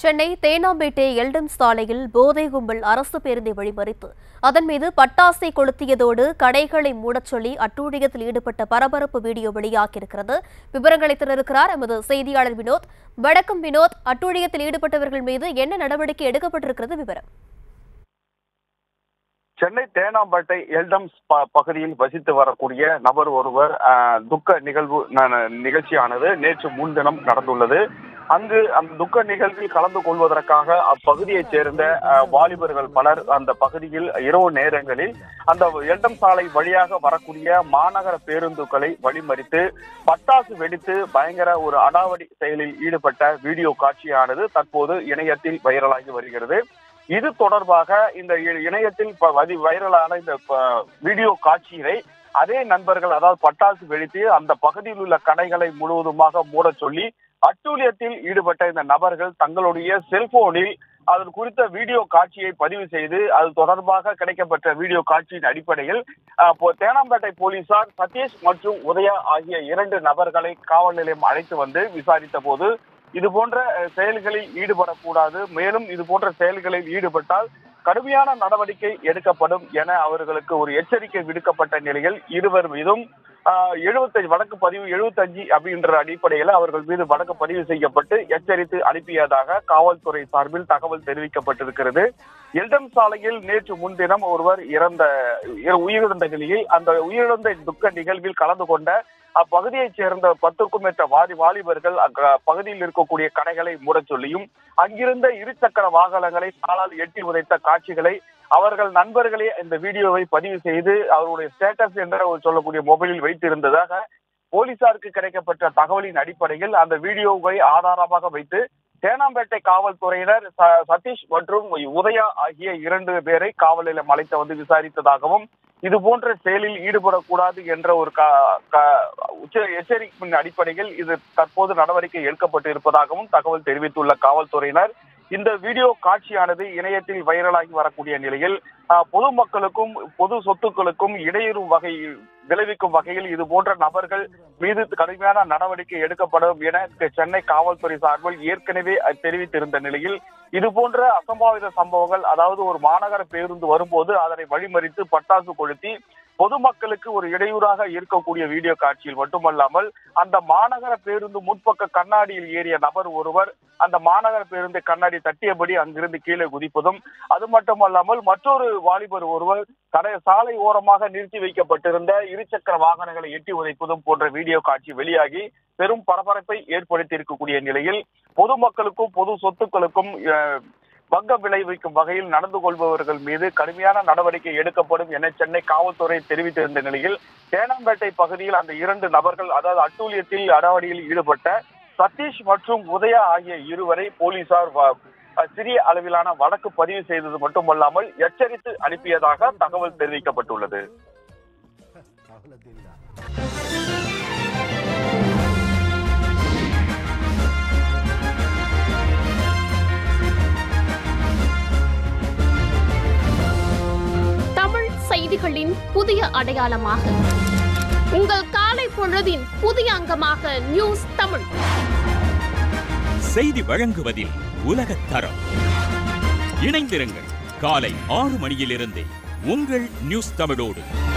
சென்னை தேனாம்பேட்டை எல்டம் சாலையில் போதை கும்பல் அரசு பேருந்தை வழிமறித்து அதன் மீது பட்டாசை கொளுத்தியதோடு கடைகளை மூடச் சொல்லி அட்டூழியத்தில் ஈடுபட்ட பரபரப்பு வீடியோ வெளியாகியிருக்கிறது விவரங்களை தந்திருக்கிறார் எமது செய்தியாளர் வினோத் வணக்கம் வினோத் அட்டூழியத்தில் ஈடுபட்டவர்கள் மீது என்ன நடவடிக்கை எடுக்கப்பட்டிருக்கிறது விவரம் சென்னை தேனாம்பேட்டை எல்டம்ஸ் ப- பகுதியில் வசித்து வரக்கூடிய நபர் ஒருவர் ஆஹ், துக்க நிகழ்வு ந- நிகழ்ச்சியானது நேற்று முன்தினம் நடந்துள்ளது அங்கு அந்த துக்க நிகழ்வில் கலந்து கொள்வதற்காக அப்பகுதியைச் சேர்ந்த ஆஹ், வாலிபர்கள் பலர் அந்த பகுதியில் இரவு நேரங்களில் அந்த எல்டம் சாலை வழியாக வரக்கூடிய மாநகர பேருந்துகளை வழிமறித்து பட்டாசு வெடித்து பயங்கர ஒரு அடாவடி செயலில் ஈடுபட்ட வீடியோ காட்சியானது தற்போது இணையத்தில் வைரலாகி வருகிறது இது தொடர்பாக இந்த இ- இணையத்தில் ப- வதி வைரலான இந்த ப- வீடியோ காட்சியினை அதே நண்பர்கள் அதாவது பட்டாசு வெடித்து அந்த பகுதியில் உள்ள கடைகளை முழுவதுமாக மூடச் சொல்லி அட்டூழியத்தில் ஈடுபட்ட இந்த நபர்கள் தங்களுடைய செல்போனில் அது குறித்த வீடியோ காட்சியை பதிவு செய்து அது தொடர்பாக கிடைக்கப்பட்ட வீடியோ காட்சியின் அடிப்படையில் அஹ், போ- தேனாம்பேட்டை போலீசார் சதீஷ் மற்றும் உதயா ஆகிய இரண்டு நபர்களை காவல் நிலையம் அழைத்து வந்து விசாரித்த போது இது போன்ற அஹ், செயல்களில் ஈடுபடக்கூடாது மேலும் இது போன்ற செயல்களில் ஈடுபட்டால் கடுமையான நடவடிக்கை எடுக்கப்படும் என அவர்களுக்கு ஒரு எச்சரிக்கை விடுக்கப்பட்ட நிலையில் இருவர் மீதும் எழுபத்தஞ்சு வழக்கு பதிவு எழுபத்தஞ்சு அப்படின்ற அடிப்படையில் அவர்கள் மீது வழக்கு பதிவு செய்யப்பட்டு எச்சரித்து அனுப்பியதாக காவல்துறை சார்பில் தகவல் தெரிவிக்கப்பட்டிருக்கிறது எல்டம் சாலையில் நேற்று முன்தினம் ஒருவர் இறந்த உயிரிழந்த நிலையில் அந்த உயிரிழந்த துக்க நிகழ்வில் கலந்து கொண்ட அப்பகுதியைச் சேர்ந்த பத்துக்கும் மேற்பட்ட வாரி வாலிபர்கள் அங்க பகுதியில் இருக்கக்கூடிய கடைகளை மூடச் சொல்லியும் அங்கிருந்த இருசக்கர வாகனங்களை காலால் எட்டி உதைத்த காட்சிகளை அவர்கள் நண்பர்களே இந்த வீடியோவை பதிவு செய்து அவருடைய ஸ்டேட்டஸ் என்ற ஒரு சொல்லக்கூடிய மொபைலில் வைத்திருந்ததாக போலீசாருக்கு கிடைக்கப்பட்ட தகவலின் அடிப்படையில் அந்த வீடியோவை ஆதாரமாக வைத்து தேனாம்பேட்டை காவல்துறையினர் ச- சதீஷ் மற்றும் உதயா ஆகிய இரண்டு பேரை காவல் நிலையம் அழைத்து வந்து விசாரித்ததாகவும் இது போன்ற செயலில் ஈடுபடக்கூடாது என்ற ஒரு க- க- உச்ச- எச்சரிக்கையின் அடிப்படையில் இது தற்போது நடவடிக்கை எடுக்கப்பட்டு இருப்பதாகவும் தகவல் தெரிவித்துள்ள காவல்துறையினர் இந்த வீடியோ காட்சியானது இணையத்தில் வைரலாகி வரக்கூடிய நிலையில் ஆஹ், பொதுமக்களுக்கும் பொது சொத்துக்களுக்கும் இடையூறு வகை விளைவிக்கும் வகையில் இது போன்ற நபர்கள் மீது கடுமையான நடவடிக்கை எடுக்கப்படும் என சென்னை காவல்துறை சார்பில் ஏற்கனவே தெரிவித்திருந்த நிலையில் இது போன்ற அசம்பாவித சம்பவங்கள் அதாவது ஒரு மாநகர பேருந்து வரும்போது அதனை வழிமறித்து பட்டாசு கொளுத்தி பொதுமக்களுக்கு ஒரு இடையூறாக இருக்கக்கூடிய வீடியோ காட்சியில் மட்டுமல்லாமல் அந்த மாநகர பேருந்து முன்பக்க கண்ணாடியில் ஏறிய நபர் ஒருவர் அந்த மாநகர பேருந்து கண்ணாடி தட்டியபடி அங்கிருந்து கீழே குதிப்பதும் அது மட்டுமல்லாமல் மற்றொரு வாலிபர் ஒருவர் கடை சாலை ஓரமாக நிறுத்தி வைக்கப்பட்டிருந்த இருசக்கர வாகனங்களை எட்டி உதைப்பதும் போன்ற வீடியோ காட்சி வெளியாகி பெரும் பரபரப்பை ஏற்படுத்தி இருக்கக்கூடிய நிலையில் பொதுமக்களுக்கும் பொது சொத்துக்களுக்கும் அஹ், பங்கம் விளைவிக்கும் வகையில் நடந்து கொள்பவர்கள் மீது கடுமையான நடவடிக்கை எடுக்கப்படும் என சென்னை காவல்துறை தெரிவித்திருந்த நிலையில் தேனாம்பேட்டை பகுதியில் அந்த இரண்டு நபர்கள் அதாவது அட்டூழியத்தில் அடாவடியில் ஈடுபட்ட சதீஷ் மற்றும் உதயா ஆகிய இருவரை போலீசார் வ- அஹ், சிறிய அளவிலான வழக்கு பதிவு செய்தது மட்டுமல்லாமல் எச்சரித்து அனுப்பியதாக தகவல் தெரிவிக்கப்பட்டுள்ளது தமிழ் செய்திகளின் புதிய அடையாளமாக உங்கள் காலை பொழுதின் புதிய அங்கமாக நியூஸ் தமிழ் செய்தி வழங்குவதில் உலகத் தரம் இணைந்திருங்கள் காலை ஆறு மணியிலிருந்தே உங்கள் நியூஸ் தமிழோடு